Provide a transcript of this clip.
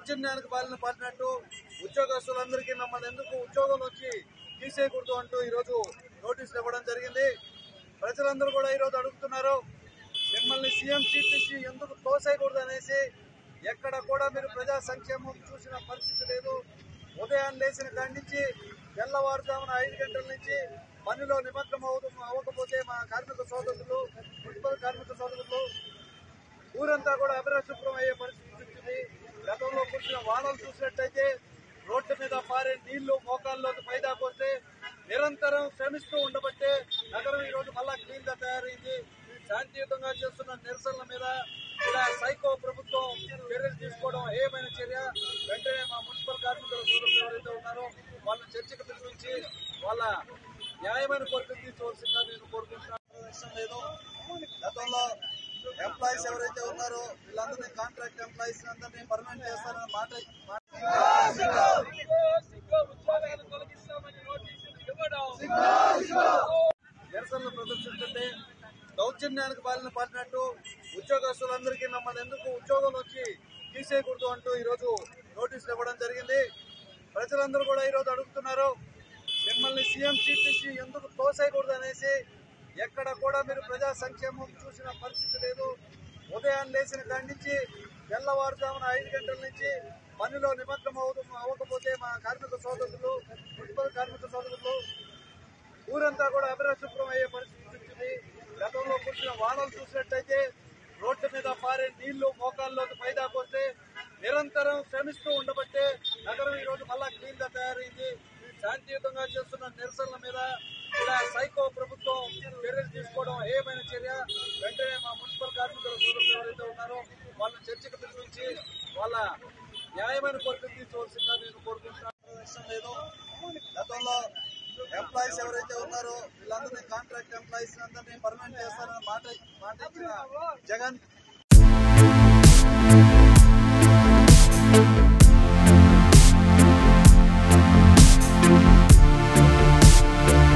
దౌర్జన్యానికి బాలిన పడినట్టు ఉద్యోగస్తులందరికీ మమ్మల్ని ఎందుకు ఉద్యోగం వచ్చి తీసేయకూడదు అంటూ ఈరోజు నోటీసులు ఇవ్వడం జరిగింది ప్రజలందరూ కూడా ఈరోజు అడుగుతున్నారు మిమ్మల్ని సీఎం సీట్ నుంచి ఎందుకు తోసేయకూడదు అనేసి ఎక్కడ కూడా మీరు ప్రజా సంక్షేమం చూసిన పరిస్థితి లేదు ఉదయాన్ని లేచిన కాడి నుంచి తెల్లవారుజామున ఐదు గంటల నుంచి పనిలో నిమగ్నం అవ్వ అవ్వకపోతే మా కార్మిక సోదరులు మున్సిపల్ కార్మిక సోదరులు ఊరంతా కూడా అపరిశుభ్రం అయ్యే పరిస్థితి వచ్చింది గతంలో కురిసిన వానలు చూసినట్టయితే రోడ్డు మీద పారే నీళ్లు మోకాల్లోకి పైదాకా వస్తే నిరంతరం శ్రమిస్తూ ఉండబట్టే నగరం ఈ రోజు మళ్ళా క్లీన్ గా తయారైంది శాంతియుతంగా చేస్తున్న నిరసనల మీద ఇలా సైకో ప్రభుత్వం చర్యలు తీసుకోవడం ఏమైన చర్య వెంటనే మా మున్సిపల్ కార్మికుల సోదరులు ఎవరైతే ఉన్నారో వాళ్ళని చర్చకు పిలిపించి వాళ్ళ న్యాయమైన కోరికలు తీసుకోవాల్సిందిగా నేను కోరుకుంటున్నాను ఇష్టం లేదు గతంలో ఎంప్లాయీస్ ఎవరైతే ఉన్నారో వీళ్ళందరినీ కాంట్రాక్ట్ ఎంప్లాయీస్ అందరినీ పర్మనెంట్ చేస్తారని మాట మాట- నిరసనలు ప్రదర్శిస్తుంటే దౌర్జన్యానికి బాలిన పడినట్టు ఉద్యోగస్తులందరికీ మమ్మల్ని ఎందుకు ఉద్యోగం వచ్చి తీసేయకూడదు అంటూ ఈరోజు నోటీసులు ఇవ్వడం జరిగింది ప్రజలందరూ కూడా ఈరోజు అడుగుతున్నారు మిమ్మల్ని సీఎం సీట్ నుంచి ఎందుకు తోసేయకూడదు అనేసి ఎక్కడ కూడా మీరు ప్రజా సంక్షేమం చూసిన పరిస్థితి లేదు ఉదయాన్ని లేచిన కాడి నుంచి తెల్లవారుజామున ఐదు గంటల నుంచి పనిలో నిమగ్నం అవ్వ అవ్వకపోతే మా కార్మిక సోదరులు మున్సిపల్ కార్మిక సోదరులు ఊరంతా కూడా అపరిశుభ్రం అయ్యే పరిస్థితి వచ్చింది గతంలో కురిసిన వానలు చూసినట్టయితే రోడ్డు మీద పారే నీళ్లు మోకాల్లోకి పైదాకా వస్తే నిరంతరం శ్రమిస్తూ ఉండబట్టే నగరం ఈ రోజు మళ్ళా క్లీన్ గా తయారైంది శాంతియుతంగా చేస్తున్న నిరసనల మీద ఇలా సైకో ప్రభుత్వం చర్యలు తీసుకోవడం ఏమైన చర్య వెంటనే మా మున్సిపల్ కార్మికుల సోదరులు ఎవరైతే ఉన్నారో వాళ్ళని చర్చకు పిలిపించి వాళ్ళ న్యాయమైన కోరికలు తీసుకోవాల్సిందిగా నేను కోరుకుంటున్నాను ఇష్టం లేదు గతంలో ఎంప్లాయీస్ ఎవరైతే ఉన్నారో వీళ్ళందరినీ కాంట్రాక్ట్ ఎంప్లాయీస్ అందరినీ పర్మనెంట్ చేస్తారని మాట మాట ఇచ్చిన జగన్